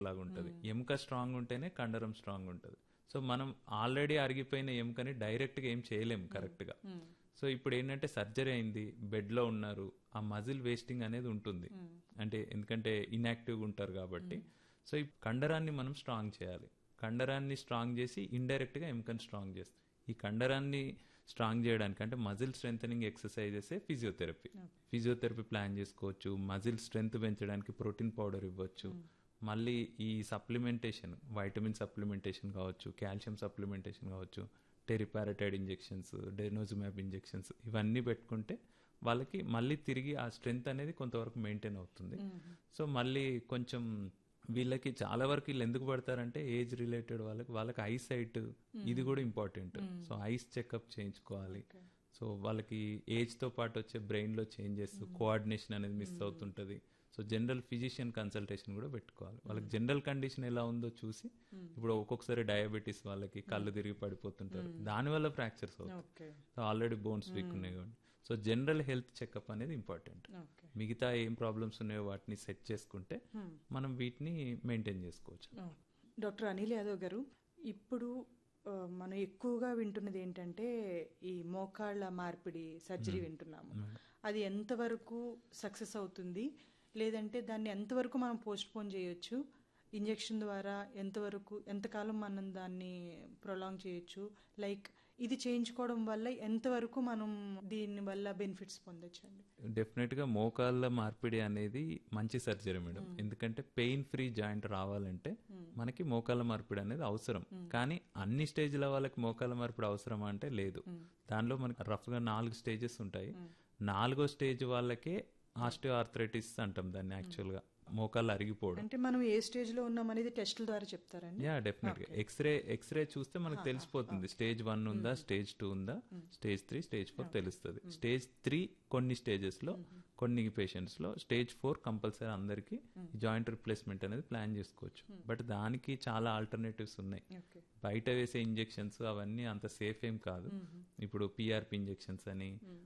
లాగా ఉంటుంది ఎముక స్ట్రాంగ్ ఉంటేనే కండరం స్ట్రాంగ్ ఉంటుంది సో మనం ఆల్రెడీ అరిగిపోయిన ఎముకని డైరెక్ట్గా ఏం చేయలేం కరెక్ట్గా సో ఇప్పుడు ఏంటంటే సర్జరీ అయింది బెడ్లో ఉన్నారు ఆ మజిల్ వేస్టింగ్ అనేది ఉంటుంది అంటే ఎందుకంటే ఇన్యాక్టివ్గా ఉంటారు కాబట్టి సో ఈ కండరాన్ని మనం స్ట్రాంగ్ చేయాలి కండరాన్ని స్ట్రాంగ్ చేసి ఇండైరెక్ట్గా ఎముకని స్ట్రాంగ్ చేస్తాం ఈ కండరాన్ని స్ట్రాంగ్ చేయడానికి అంటే muscle strength exercises physiotherapy physiotherapy plan చేసుకోవచ్చు మజిల్ స్ట్రెంగ్త్ పెంచడానికి ప్రోటీన్ పౌడర్ ఇవ్వచ్చు మళ్ళీ ఈ సప్లిమెంటేషన్ వైటమిన్ సప్లిమెంటేషన్ కావచ్చు కాల్షియం సప్లిమెంటేషన్ కావచ్చు టెరిపారటైడ్ ఇంజెక్షన్స్ డెనోజుమాబ్ ఇంజెక్షన్స్ ఇవన్నీ పెట్టుకుంటే వాళ్ళకి మళ్ళీ తిరిగి ఆ స్ట్రెంగ్త్ అనేది కొంతవరకు మెయింటైన్ అవుతుంది సో మళ్ళీ కొంచెం వీళ్ళకి చాలా వరకు వీళ్ళు ఎందుకు పడతారంటే ఏజ్ రిలేటెడ్ వాళ్ళకి వాళ్ళకి ఐ సైట్ ఇది కూడా ఇంపార్టెంట్ సో ఐస్ చెకప్ చేయించుకోవాలి సో వాళ్ళకి ఏజ్ తో పాటు వచ్చే బ్రెయిన్ లో చేంజెస్ కోఆర్డినేషన్ అనేది మిస్ అవుతుంటది సో జనరల్ ఫిజిషియన్ కన్సల్టేషన్ కూడా పెట్టుకోవాలి వాళ్ళకి జనరల్ కండిషన్ ఎలా ఉందో చూసి ఇప్పుడు ఒక్కొక్కసారి డయాబెటీస్ వాళ్ళకి కళ్ళు తిరిగి పడిపోతుంటారు దానివల్ల ఫ్రాక్చర్స్ అవుతాయి okay so already bones weak ఉన్నాయి కాబట్టి సో జనరల్ హెల్త్ చెకప్ అనేది ఇంపార్టెంట్ ఓకే మిగతా ఏం ప్రాబ్లమ్స్ ఉన్నాయో వాటిని సెట్ చేసుకుంటే మనం వీటిని మెయింటైన్ చేసుకోవచ్చు డాక్టర్ అనిల్ యాదవ్ గారు ఇప్పుడు ఆ, మనం ఎక్కువగా వింటున్నది ఏంటంటే ఈ మోకాళ్ళ మార్పిడి సర్జరీ వింటున్నాము అది ఎంతవరకు సక్సెస్ అవుతుంది లేదంటే దాన్ని ఎంతవరకు మనం పోస్ట్ పోన్ చేయొచ్చు ఇంజెక్షన్ ద్వారా ఎంతవరకు ఎంతకాలం మనం దాన్ని ప్రొలాంగ్ చేయొచ్చు లైక్ ఇది చేయించుకోవడం వల్ల ఎంతవరకు మనం దీని వల్ల బెనిఫిట్స్ పొందొచ్చు అండి డెఫినెట్ గా మోకాళ్ళ మార్పిడి అనేది మంచి సర్జరీ మేడం ఎందుకంటే పెయిన్ ఫ్రీ జాయింట్ రావాలంటే మనకి మోకాళ్ళ మార్పిడి అనేది అవసరం కానీ అన్ని స్టేజ్ల వాళ్ళకి మోకాళ్ళ మార్పిడి అవసరమా అంటే లేదు దానిలో మనకి రఫ్ గా నాలుగు స్టేజెస్ ఉంటాయి నాలుగో స్టేజ్ వాళ్ళకే ఆస్టియో ఆర్థరైటిస్ అంటాం దాన్ని యాక్చువల్ గా మోకాళ్ళు అరిగిపోవడం అంటే మనం ఏ స్టేజ్ లో ఉన్నాం అనేది టెస్టుల ద్వారా చెప్తారండి యా డెఫినెట్ గా ఎక్స్రే ఎక్స్రే చూస్తే మనకు తెలిసిపోతుంది స్టేజ్ వన్ ఉందా స్టేజ్ టూ ఉందా స్టేజ్ త్రీ స్టేజ్ ఫోర్ తెలుస్తుంది స్టేజ్ త్రీ కొన్ని స్టేజెస్ లో కొన్ని పేషెంట్స్ లో స్టేజ్ ఫోర్ కంపల్సరీ అందరికి జాయింట్ రిప్లేస్మెంట్ అనేది ప్లాన్ చేసుకోవచ్చు బట్ దానికి చాలా ఆల్టర్నేటివ్స్ ఉన్నాయి ఓకే బయట వేసే ఇంజెక్షన్స్ అవన్నీ అంత సేఫ్ ఏం కాదు ఇప్పుడు పిఆర్పి ఇంజెక్షన్స్ అని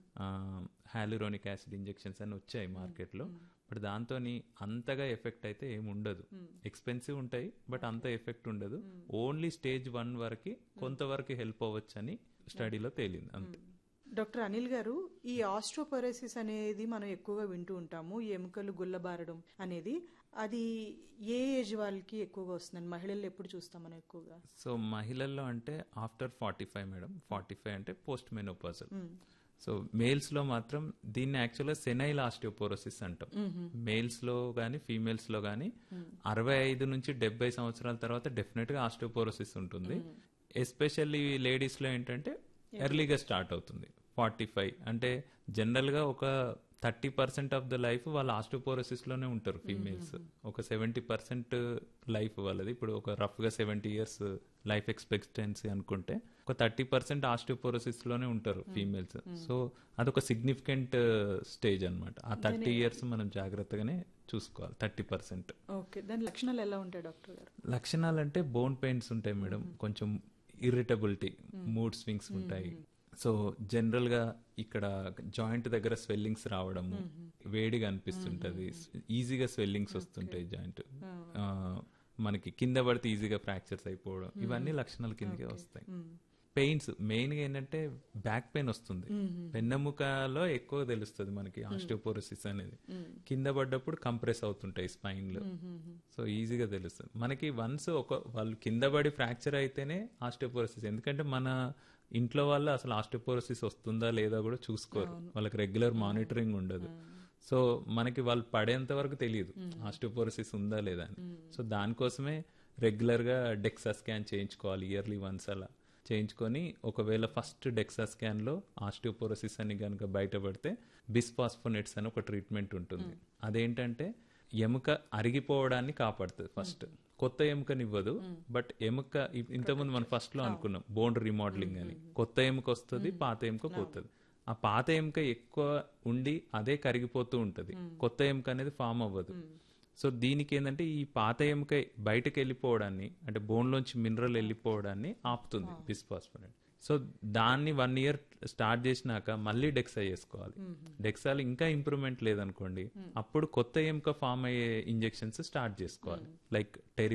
హాలురోనిక్ యాసిడ్ ఇంజెక్షన్స్ అని వచ్చాయి మార్కెట్ లో బట్ దాంతో అంతగా ఎఫెక్ట్ అయితే ఏమి ఉండదు ఎక్స్పెన్సివ్ ఉంటాయి బట్ అంత ఎఫెక్ట్ ఉండదు ఓన్లీ స్టేజ్ వన్ వరకు కొంతవరకు హెల్ప్ అవ్వచ్చు అని స్టడీలో తేలింది అంతే డాక్టర్ అనిల్ గారు ఈ ఆస్ట్రోపొరోసిస్ అనేది మనం ఎక్కువగా వింటూ ఉంటాము ఈ ఎముకలు గుల్లబారడం అనేది అది ఏ ఏజ్ వాళ్ళకి ఎక్కువగా వస్తుందండి మహిళలు ఎప్పుడు చూస్తాం మనం ఎక్కువగా సో మహిళల్లో అంటే after forty five madam forty five అంటే పోస్ట్ మెనోపాజల్ సో మేల్స్ లో మాత్రం దీన్ని యాక్చువల్గా సెనైల్ ఆస్టియోపోరోసిస్ అంటాం మేల్స్ లో గానీ ఫీమేల్స్ లో గానీ అరవై ఐదు నుంచి డెబ్బై సంవత్సరాల తర్వాత డెఫినెట్ గా ఆస్టియోపోరోసిస్ ఉంటుంది ఎస్పెషల్లీ లేడీస్ లో ఏంటంటే ఎర్లీగా స్టార్ట్ అవుతుంది ఫార్టీ ఫైవ్ అంటే జనరల్ గా ఒక thirty percent of the life వాళ్ళ ఆస్టియోపోరోసిస్ లోనే ఉంటారు ఫీమేల్స్ ఒక సెవెంటీ పర్సెంట్ లైఫ్ వాళ్ళది ఇప్పుడు ఒక రఫ్ గా సెవెంటీ ఇయర్స్ లైఫ్ ఎక్స్పెక్టెన్సీ అనుకుంటే ఒక థర్టీ పర్సెంట్ ఆస్టియోపోరోసిస్ లోనే ఉంటారు ఫీమేల్స్ సో అదొక సిగ్నిఫికెంట్ స్టేజ్ అన్నమాట ఆ థర్టీ ఇయర్స్ మనం జాగ్రత్తగానే చూసుకోవాలి థర్టీ పర్సెంట్ ఓకే దాని లక్షణాలు ఎలా ఉంటాయి డాక్టర్ గారు లక్షణాలు అంటే బోన్ పెయిన్స్ ఉంటాయి మేడం కొంచెం ఇరిటబిలిటీ మూడ్ స్వింగ్స్ ఉంటాయి సో జనరల్ గా ఇక్కడ జాయింట్ దగ్గర స్వెల్లింగ్స్ రావడము వేడిగా అనిపిస్తుంటది ఈజీగా స్వెల్లింగ్స్ వస్తుంటాయి జాయింట్ మనకి కింద పడితే ఈజీగా ఫ్రాక్చర్స్ అయిపోవడం ఇవన్నీ లక్షణాల కిందకే వస్తాయి పెయిన్స్ మెయిన్ గా ఏంటంటే బ్యాక్ పెయిన్ వస్తుంది వెన్నెముకలో ఎక్కువ తెలుస్తుంది మనకి ఆస్టియోపోరోసిస్ అనేది కింద పడ్డప్పుడు కంప్రెస్ అవుతుంటాయి స్పైన్ లో సో ఈజీగా తెలుస్తుంది మనకి వన్స్ ఒక వాళ్ళు కింద పడి ఫ్రాక్చర్ అయితేనే ఆస్టియోపోరోసిస్ ఎందుకంటే మన ఇంట్లో వాళ్ళు అసలు ఆస్టియోపోరోసిస్ వస్తుందా లేదా కూడా చూసుకోరు వాళ్ళకి రెగ్యులర్ మానిటరింగ్ ఉండదు సో మనకి వాళ్ళు పడేంత వరకు తెలియదు ఆస్టియోపోరోసిస్ ఉందా లేదా అని సో దానికోసమే రెగ్యులర్ గా డెక్సా స్కాన్ చేయించుకోవాలి ఇయర్లీ వన్స్ అలా చేయించుకొని ఒకవేళ ఫస్ట్ డెక్సా స్కాన్ లో ఆస్టియోపోరోసిస్ అని కనుక బయటపడితే బిస్ఫాస్ఫోనెట్స్ అని ఒక ట్రీట్మెంట్ ఉంటుంది అదేంటంటే ఎముక అరిగిపోవడాన్ని కాపాడుతుంది ఫస్ట్ కొత్త ఎముకనివ్వదు బట్ ఎముక ఇ- ఇంతకుముందు మనం ఫస్ట్ లో అనుకున్నాం బోన్ రీమోడలింగ్ అని కొత్త ఎముక వస్తుంది పాత ఎముక పోతుంది ఆ పాత ఎముక ఎక్కువ ఉండి అదే కరిగిపోతూ ఉంటది కొత్త ఎముక అనేది ఫామ్ అవ్వదు సో దీనికి ఏంటంటే ఈ పాత ఎముక బయటకు వెళ్ళిపోవడాన్ని అంటే బోన్ లోంచి మినరల్ వెళ్ళిపోవడాన్ని ఆపుతుంది బిస్ఫాస్ఫోనేట్ సో దాన్ని వన్ ఇయర్ స్టార్ట్ చేసినాక మళ్ళీ డెక్సా చేసుకోవాలి డెక్సాలు ఇంకా ఇంప్రూవ్మెంట్ లేదనుకోండి అప్పుడు కొత్త ఎముక ఫామ్ అయ్యే ఇంజెక్షన్స్ స్టార్ట్ చేసుకోవాలి లైక్